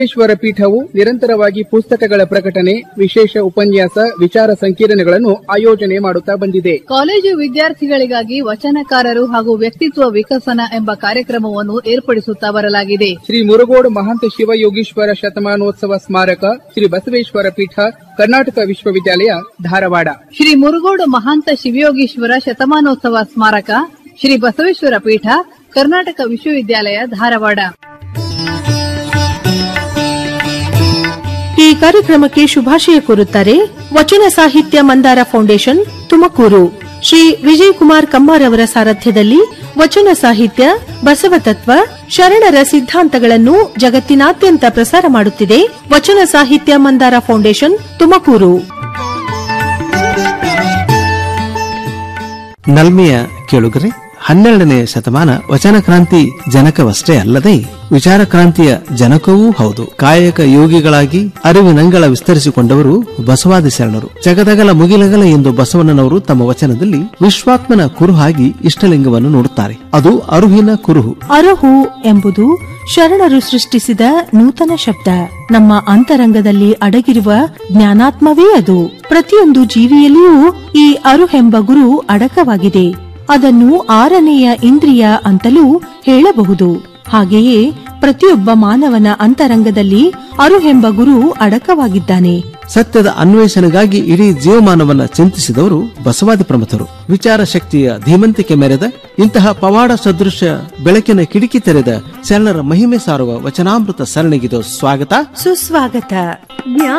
ಈಶ್ವರ ಪೀಠವು ನಿರಂತರವಾಗಿ ಪುಸ್ತಕಗಳ ಪ್ರಕಟಣೆ ವಿಶೇಷ ಉಪನ್ಯಾಸ ವಿಚಾರ ಸಂಕಿರಣಗಳನ್ನು ಆಯೋಜನೆ ಮಾಡುತ್ತಾ ಬಂದಿದೆ ಕಾಲೇಜು ವಿದ್ಯಾರ್ಥಿಗಳಿಗಾಗಿ ವಚನಕಾರರು ಹಾಗೂ ವ್ಯಕ್ತಿತ್ವ ವಿಕಸನ ಎಂಬ ಕಾರ್ಯಕ್ರಮವನ್ನು ಏರ್ಪಡಿಸುತ್ತಾ ಬರಲಾಗಿದೆ ಶ್ರೀ ಮುರುಗೋಡು ಮಹಾಂತ ಶಿವಯೋಗೀಶ್ವರ ಶತಮಾನೋತ್ಸವ ಸ್ಮಾರಕ ಶ್ರೀ ಬಸವೇಶ್ವರ ಪೀಠ ಕರ್ನಾಟಕ ವಿಶ್ವವಿದ್ಯಾಲಯ ಧಾರವಾಡ ಶ್ರೀ ಮುರುಗೋಡು ಮಹಾಂತ ಶಿವಯೋಗೀಶ್ವರ ಶತಮಾನೋತ್ಸವ ಸ್ಮಾರಕ ಶ್ರೀ ಬಸವೇಶ್ವರ ಪೀಠ ಕರ್ನಾಟಕ ವಿಶ್ವವಿದ್ಯಾಲಯ ಧಾರವಾಡ ಈ ಕಾರ್ಯಕ್ರಮಕ್ಕೆ ಶುಭಾಶಯ ಕೋರುತ್ತಾರೆ ವಚನ ಸಾಹಿತ್ಯ ಮಂದಾರ ಫೌಂಡೇಶನ್ ತುಮಕೂರು ಶ್ರೀ ವಿಜಯ್ ಕುಮಾರ್ ಕಮ್ಮಾರ್ ಅವರ ಸಾರಥ್ಯದಲ್ಲಿ ವಚನ ಸಾಹಿತ್ಯ ಬಸವ ತತ್ವ ಶರಣರ ಸಿದ್ಧಾಂತಗಳನ್ನು ಜಗತ್ತಿನಾದ್ಯಂತ ಪ್ರಸಾರ ಮಾಡುತ್ತಿದೆ ವಚನ ಸಾಹಿತ್ಯ ಮಂದಾರ ಫೌಂಡೇಶನ್ ತುಮಕೂರು ನಲ್ಮೆಯ ಕೇಳುಗರೆ ಹನ್ನೆರಡನೇ ಶತಮಾನ ವಚನ ಕ್ರಾಂತಿ ಜನಕವಷ್ಟೇ ಅಲ್ಲದೆ ವಿಚಾರ ಕ್ರಾಂತಿಯ ಜನಕವೂ ಹೌದು ಕಾಯಕ ಯೋಗಿಗಳಾಗಿ ಅರಿವಿನಂಗಳ ವಿಸ್ತರಿಸಿಕೊಂಡವರು ಬಸವಾದಿ ಶರಣರು ಜಗದಗಲ ಮುಗಿಲಗಲ ಎಂದು ಬಸವಣ್ಣನವರು ತಮ್ಮ ವಚನದಲ್ಲಿ ವಿಶ್ವಾತ್ಮನ ಕುರುಹಾಗಿ ಇಷ್ಟಲಿಂಗವನ್ನು ನೋಡುತ್ತಾರೆ ಅದು ಅರುಹಿನ ಕುರುಹು ಅರಹು ಎಂಬುದು ಶರಣರು ಸೃಷ್ಟಿಸಿದ ನೂತನ ಶಬ್ದ ನಮ್ಮ ಅಂತರಂಗದಲ್ಲಿ ಅಡಗಿರುವ ಜ್ಞಾನಾತ್ಮವೇ ಅದು ಪ್ರತಿಯೊಂದು ಜೀವಿಯಲ್ಲಿಯೂ ಈ ಅರುಹೆಂಬ ಗುರು ಅಡಕವಾಗಿದೆ ಅದನ್ನು ಆರನೆಯ ಇಂದ್ರಿಯ ಅಂತಲೂ ಹೇಳಬಹುದು ಹಾಗೆಯೇ ಪ್ರತಿಯೊಬ್ಬ ಮಾನವನ ಅಂತರಂಗದಲ್ಲಿ ಅರುಹೆಂಬ ಗುರು ಅಡಕವಾಗಿದ್ದಾನೆ ಸತ್ಯದ ಅನ್ವೇಷಣೆಗಾಗಿ ಇಡೀ ಜೀವಮಾನವನ್ನ ಚಿಂತಿಸಿದವರು ಬಸವಾದಿ ಪ್ರಮುಖರು ವಿಚಾರ ಶಕ್ತಿಯ ಧೀಮಂತಿಕೆ ಮೆರೆದ ಇಂತಹ ಪವಾಡ ಸದೃಶ ಬೆಳಕಿನ ಕಿಟಕಿ ತೆರೆದ ಶರಣರ ಮಹಿಮೆ ಸಾರುವ ವಚನಾಮೃತ ಸರಣಿಗಿದು ಸ್ವಾಗತ ಸುಸ್ವಾಗತ